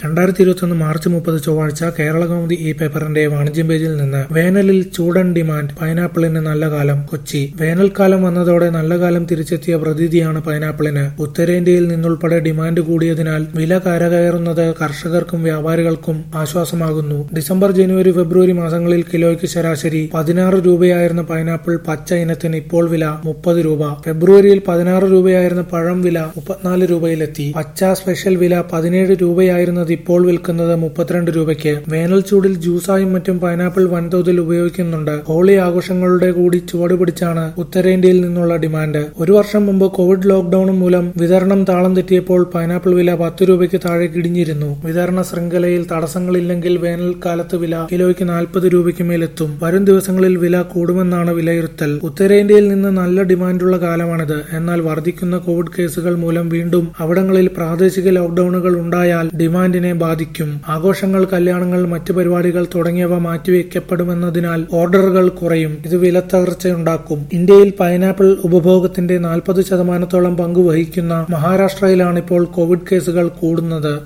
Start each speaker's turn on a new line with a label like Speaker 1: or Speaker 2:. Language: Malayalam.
Speaker 1: രണ്ടായിരത്തി ഇരുപത്തിയൊന്ന് മാർച്ച് മുപ്പത് ചൊവ്വാഴ്ച കേരള കൗമുദി ഈ പേപ്പറിന്റെ വാണിജ്യം പേജിൽ നിന്ന് വേനലിൽ ചൂടൻ ഡിമാൻഡ് പൈനാപ്പിളിന് നല്ല കാലം കൊച്ചി വേനൽക്കാലം വന്നതോടെ നല്ല കാലം തിരിച്ചെത്തിയ പ്രതീതിയാണ് പൈനാപ്പിളിന് ഉത്തരേന്ത്യയിൽ നിന്നുൾപ്പെടെ ഡിമാൻഡ് കൂടിയതിനാൽ വില കരകയറുന്നത് കർഷകർക്കും വ്യാപാരികൾക്കും ആശ്വാസമാകുന്നു ഡിസംബർ ജനുവരി ഫെബ്രുവരി മാസങ്ങളിൽ കിലോയ്ക്ക് ശരാശരി പതിനാറ് രൂപയായിരുന്ന പൈനാപ്പിൾ പച്ച ഇനത്തിന് ഇപ്പോൾ വില മുപ്പത് രൂപ ഫെബ്രുവരിയിൽ പതിനാറ് രൂപയായിരുന്ന പഴം വില മുപ്പത്തിനാല് രൂപയിലെത്തി പച്ച സ്പെഷ്യൽ വില പതിനേഴ് രൂപയായിരുന്നത് ഇപ്പോൾ വിൽക്കുന്നത് മുപ്പത്തിരണ്ട് രൂപയ്ക്ക് വേനൽ ചൂടിൽ ജ്യൂസായും മറ്റും പൈനാപ്പിൾ വൻതോതിൽ ഉപയോഗിക്കുന്നുണ്ട് ഹോളി ആഘോഷങ്ങളുടെ കൂടി ചുവട് പിടിച്ചാണ് ഉത്തരേന്ത്യയിൽ നിന്നുള്ള ഡിമാൻഡ് ഒരു വർഷം മുമ്പ് കോവിഡ് ലോക്ഡൌൺ മൂലം വിതരണം താളം തെറ്റിയപ്പോൾ പൈനാപ്പിൾ വില പത്ത് രൂപയ്ക്ക് താഴെ കിടിഞ്ഞിരുന്നു വിതരണ ശൃംഖലയിൽ തടസ്സങ്ങളില്ലെങ്കിൽ വേനൽക്കാലത്ത് വില കിലോയ്ക്ക് നാൽപ്പത് രൂപയ്ക്ക് മേലെത്തും വരും ദിവസങ്ങളിൽ വില കൂടുമെന്നാണ് വിലയിരുത്തൽ ഉത്തരേന്ത്യയിൽ നിന്ന് നല്ല ഡിമാൻഡുള്ള കാലമാണിത് എന്നാൽ വർദ്ധിക്കുന്ന കോവിഡ് കേസുകൾ മൂലം വീണ്ടും അവിടങ്ങളിൽ പ്രാദേശിക ലോക്ഡൌണുകൾ ഉണ്ടായാൽ ഡിമാൻഡിനെ ബാധിക്കും ആഘോഷങ്ങൾ കല്യാണങ്ങൾ മറ്റ് പരിപാടികൾ തുടങ്ങിയവ മാറ്റിവെക്കപ്പെടുമെന്നതിനാൽ ഓർഡറുകൾ കുറയും ഇത് വിലത്തകർച്ചയുണ്ടാക്കും ഇന്ത്യയിൽ പൈനാപ്പിൾ ഉപഭോഗത്തിന്റെ നാൽപ്പത് ശതമാനത്തോളം പങ്ക് വഹിക്കുന്ന മഹാരാഷ്ട്രയിലാണിപ്പോൾ കോവിഡ് കേസുകൾ കൂടുന്നത്